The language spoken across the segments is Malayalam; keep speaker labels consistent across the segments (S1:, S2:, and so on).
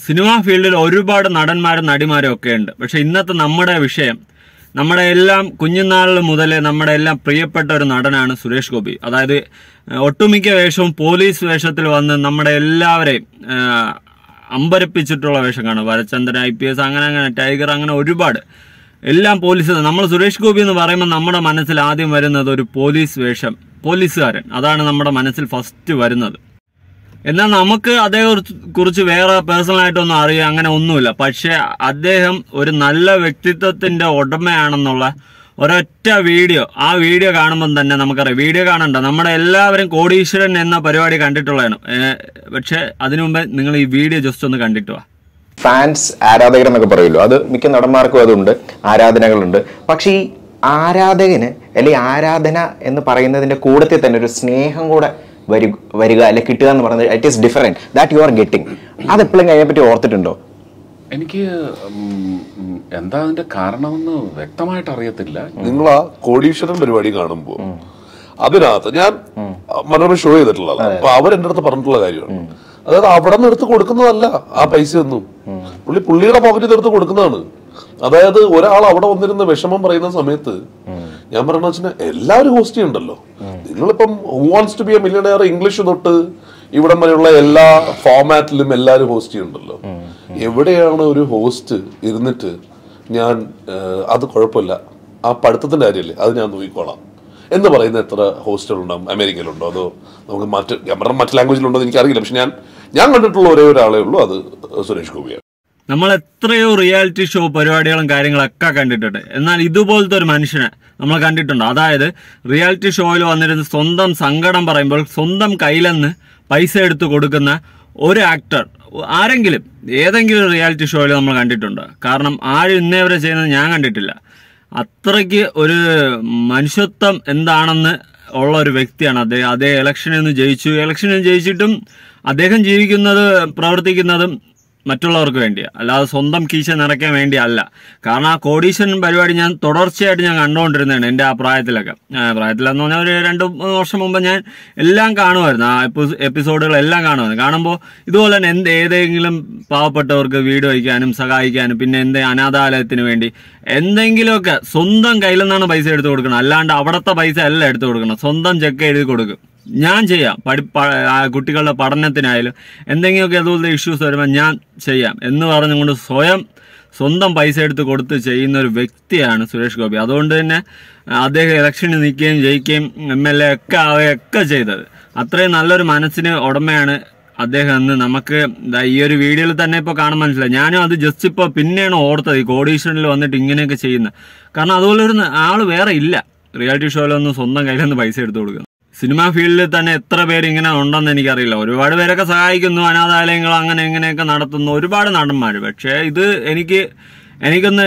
S1: സിനിമാ ഫീൽഡിൽ ഒരുപാട് നടന്മാരും നടിമാരും ഒക്കെ ഉണ്ട് പക്ഷെ ഇന്നത്തെ നമ്മുടെ വിഷയം നമ്മുടെ എല്ലാം കുഞ്ഞുനാളിൽ മുതലേ നമ്മുടെ എല്ലാം പ്രിയപ്പെട്ട ഒരു നടനാണ് സുരേഷ് ഗോപി അതായത് ഏഹ്, ഒട്ടുമിക്ക വേഷവും പോലീസ് വേഷത്തിൽ വന്ന് നമ്മുടെ എല്ലാവരെയും ഏഹ്, അമ്പരപ്പിച്ചിട്ടുള്ള വേഷം കാണും വരചന്ദ്രൻ ഐ പി എസ് അങ്ങനെ അങ്ങനെ ടൈഗർ അങ്ങനെ ഒരുപാട് എല്ലാം പോലീസ് നമ്മൾ സുരേഷ് ഗോപി എന്ന് പറയുമ്പോൾ നമ്മുടെ മനസ്സിൽ ആദ്യം വരുന്നത് ഒരു പോലീസ് വേഷം പോലീസുകാരൻ അതാണ് നമ്മുടെ മനസ്സിൽ ഫസ്റ്റ് വരുന്നത് എന്നാൽ നമുക്ക് അതേ കുറിച്ച് വേറെ പേഴ്സണൽ ആയിട്ടൊന്നും അറിയാം അങ്ങനെ ഒന്നുമില്ല പക്ഷെ അദ്ദേഹം ഒരു നല്ല വ്യക്തിത്വത്തിന്റെ ഉടമയാണെന്നുള്ള ഒരൊറ്റ വീഡിയോ ആ വീഡിയോ കാണുമ്പോൾ തന്നെ നമുക്കറിയാം വീഡിയോ കാണണ്ട നമ്മുടെ എല്ലാവരും കോടീശ്വരൻ എന്ന പരിപാടി കണ്ടിട്ടുള്ളതാണ് ഏഹ് പക്ഷെ അതിനു മുമ്പേ നിങ്ങൾ ഈ വീഡിയോ ജസ്റ്റ് ഒന്ന് കണ്ടിട്ട് വാ
S2: ഫാൻസ് ആരാധകർ എന്നൊക്കെ പറയുമല്ലോ അത് മിക്ക നടന്മാർക്കും അതുണ്ട് ആരാധനകളുണ്ട് പക്ഷേ ഈ ആരാധകന് അല്ലെങ്കിൽ ആരാധന എന്ന് പറയുന്നതിന്റെ കൂടത്തിൽ തന്നെ ഒരു സ്നേഹം കൂടെ വരി വരിക അല്ലെങ്കിൽ കിട്ടുക എന്ന് പറയുന്നത് it is different that you are getting അത് എപ്പോഴും അതിനെ പറ്റി ഓർത്തിട്ടുണ്ടോ
S3: എനിക്ക് ഉം, ഉം, എന്താ അതിന്റെ കാരണമെന്ന് വ്യക്തമായിട്ട് അറിയത്തില്ല
S4: നിങ്ങൾ ആ കോടീശ്വരൻ പരിപാടി കാണുമ്പോൾ അതിനകത്ത് ഞാൻ മനോരമ ഷോ ചെയ്തിട്ടുള്ളതാണ് അപ്പൊ അവരെന്റെ അടുത്ത് പറഞ്ഞിട്ടുള്ള കാര്യമാണ് അതായത് അവിടെ നിന്ന് എടുത്ത് കൊടുക്കുന്നതല്ല ആ പൈസ ഒന്നും പുള്ളി പുള്ളിയുടെ പോക്കറ്റിൽ നിന്ന് എടുത്ത് കൊടുക്കുന്നതാണ് അതായത് ഒരാൾ അവിടെ വന്നിരുന്ന വിഷമം പറയുന്ന സമയത്ത് ഞാൻ പറയണ വെച്ചാൽ എല്ലാവരും ഹോസ്റ്റ് ചെയ്യണ്ടല്ലോ നിങ്ങളിപ്പം who wants to be a millionaire English തൊട്ട് ഇവിടം വരെയുള്ള എല്ലാ ഫോമാറ്റിലും എല്ലാവരും ഹോസ്റ്റ് ചെയ്യുന്നുണ്ടല്ലോ എവിടെയാണ് ഒരു ഹോസ്റ്റ് ഇരുന്നിട്ട് ഞാൻ ഏഹ്, അത് കുഴപ്പമില്ല ആ പഠിത്തത്തിന്റെ കാര്യമല്ലേ അത് ഞാൻ നോക്കിക്കോളാം എന്ന് പറയുന്ന എത്ര ഹോസ്റ്റലുണ്ടാവും അമേരിക്കയിലുണ്ടോ അതോ നമുക്ക് മറ്റ് ഞാൻ പറഞ്ഞ മറ്റ് ലാംഗ്വേജിലുണ്ടോ എന്ന് എനിക്കറിയില്ല പക്ഷെ ഞാൻ ഞാൻ കണ്ടിട്ടുള്ള ഒരേ ഒരാളേ ഉള്ളൂ അത് സുരേഷ് ഗോപിയാണ്
S1: നമ്മൾ എത്രയോ റിയാലിറ്റി ഷോ പരിപാടികളും കാര്യങ്ങളൊക്കെ കണ്ടിട്ടുണ്ട് എന്നാൽ ഇതുപോലത്തെ ഒരു മനുഷ്യനെ നമ്മൾ കണ്ടിട്ടുണ്ട് അതായത് റിയാലിറ്റി ഷോയിൽ വന്നിരുന്ന് സ്വന്തം സങ്കടം പറയുമ്പോൾ സ്വന്തം കയ്യിലെന്ന് പൈസ എടുത്ത് കൊടുക്കുന്ന ഒരു ആക്ടർ ആരെങ്കിലും ഏതെങ്കിലും റിയാലിറ്റി ഷോയിൽ നമ്മൾ കണ്ടിട്ടുണ്ട് കാരണം ആരും ഇന്നേ വരെ ചെയ്യുന്നത് ഞാൻ കണ്ടിട്ടില്ല അത്രയ്ക്ക് ഒരു മനുഷ്യത്വം എന്താണെന്ന് ഉള്ള ഒരു വ്യക്തിയാണ് അദ്ദേഹം അതേ ഇലക്ഷനിൽ നിന്ന് ജയിച്ചു ഇലക്ഷനിൽ നിന്ന് ജയിച്ചിട്ടും അദ്ദേഹം ജീവിക്കുന്നത് പ്രവർത്തിക്കുന്നതും മറ്റുള്ളവർക്ക് വേണ്ടിയാണ് അല്ലാതെ സ്വന്തം കീശ നിറയ്ക്കാൻ വേണ്ടിയല്ല കാരണം ആ കോടീശ്വരൻ പരിപാടി ഞാൻ തുടർച്ചയായിട്ട് ഞാൻ കണ്ടുകൊണ്ടിരുന്നതാണ് എൻ്റെ ആ പ്രായത്തിലൊക്കെ ആ, പ്രായത്തിലെന്ന് പറഞ്ഞാൽ ഒരു രണ്ട് മൂന്ന് വർഷം മുമ്പ് ഞാൻ എല്ലാം കാണുമായിരുന്നു ആ എപ്പി- എപ്പിസോഡുകളെല്ലാം കാണുമായിരുന്നു കാണുമ്പോൾ ഇതുപോലെ തന്നെ എന്ത് ഏതെങ്കിലും പാവപ്പെട്ടവർക്ക് വീട് വയ്ക്കാനും സഹായിക്കാനും പിന്നെ എന്ത് അനാഥാലയത്തിന് വേണ്ടി എന്തെങ്കിലുമൊക്കെ സ്വന്തം കയ്യിൽ നിന്നാണ് പൈസ എടുത്തു കൊടുക്കണം അല്ലാണ്ട് അവിടുത്തെ പൈസ അല്ല എടുത്തു കൊടുക്കണം സ്വന്തം ചെക്ക് എഴുതി കൊടുക്കും ഞാൻ ചെയ്യാം പഠി പ- ആ കുട്ടികളുടെ പഠനത്തിനായാലും എന്തെങ്കിലുമൊക്കെ അതുപോലത്തെ ഇഷ്യൂസ് വരുമ്പോൾ ഞാൻ ചെയ്യാം എന്ന് പറഞ്ഞുകൊണ്ട് സ്വയം സ്വന്തം പൈസ എടുത്ത് കൊടുത്ത് ചെയ്യുന്ന ഒരു വ്യക്തിയാണ് സുരേഷ് ഗോപി അതുകൊണ്ട് തന്നെ അദ്ദേഹം ഇലക്ഷനിൽ നിൽക്കുകയും ജയിക്കുകയും എം എൽ എ ഒക്കെ ആവുകയൊക്കെ ചെയ്തത് അത്രയും നല്ലൊരു മനസ്സിന് ഉടമയാണ് അദ്ദേഹം എന്ന് നമുക്ക് ദാ ഈ ഒരു വീഡിയോയിൽ തന്നെ ഇപ്പോൾ കാണാൻ മനസ്സിലായി ഞാനും അത് ജസ്റ്റ് ഇപ്പോൾ പിന്നെയാണ് ഓർത്തത് ഈ കോടീശ്വരനിൽ വന്നിട്ട് ഇങ്ങനെയൊക്കെ ചെയ്യുന്നത് കാരണം അതുപോലെ ഒരു ആള് വേറെ ഇല്ല റിയാലിറ്റി ഷോയിലൊന്നും സ്വന്തം കയ്യിൽ നിന്ന് പൈസ എടുത്തു കൊടുക്കുന്നത് സിനിമാ ഫീൽഡിൽ തന്നെ എത്ര പേര് ഇങ്ങനെ ഉണ്ടെന്ന് എനിക്കറിയില്ല ഒരുപാട് പേരൊക്കെ സഹായിക്കുന്നു അനാഥാലയങ്ങൾ അങ്ങനെ ഇങ്ങനെയൊക്കെ നടത്തുന്നു ഒരുപാട് നടന്മാർ പക്ഷേ ഇത് എനിക്ക് എനിക്കൊന്ന്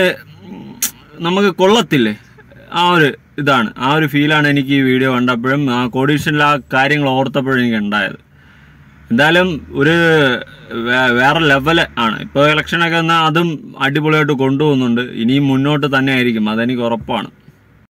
S1: നമുക്ക് കൊള്ളത്തില്ലേ ആ ഒരു ഇതാണ് ആ ഒരു ഫീലാണ് എനിക്ക് ഈ വീഡിയോ കണ്ടപ്പോഴും ആ കോടീഷനിൽ ആ കാര്യങ്ങൾ ഓർത്തപ്പോഴും എനിക്ക് ഉണ്ടായത് എന്തായാലും ഒരു വേ- വേറെ ലെവല് ആണ് ഇപ്പോൾ ഇലക്ഷനൊക്കെ എന്നാൽ അതും അടിപൊളിയായിട്ട് കൊണ്ടുപോകുന്നുണ്ട് ഇനിയും മുന്നോട്ട് തന്നെ ആയിരിക്കും അതെനിക്ക് ഉറപ്പാണ്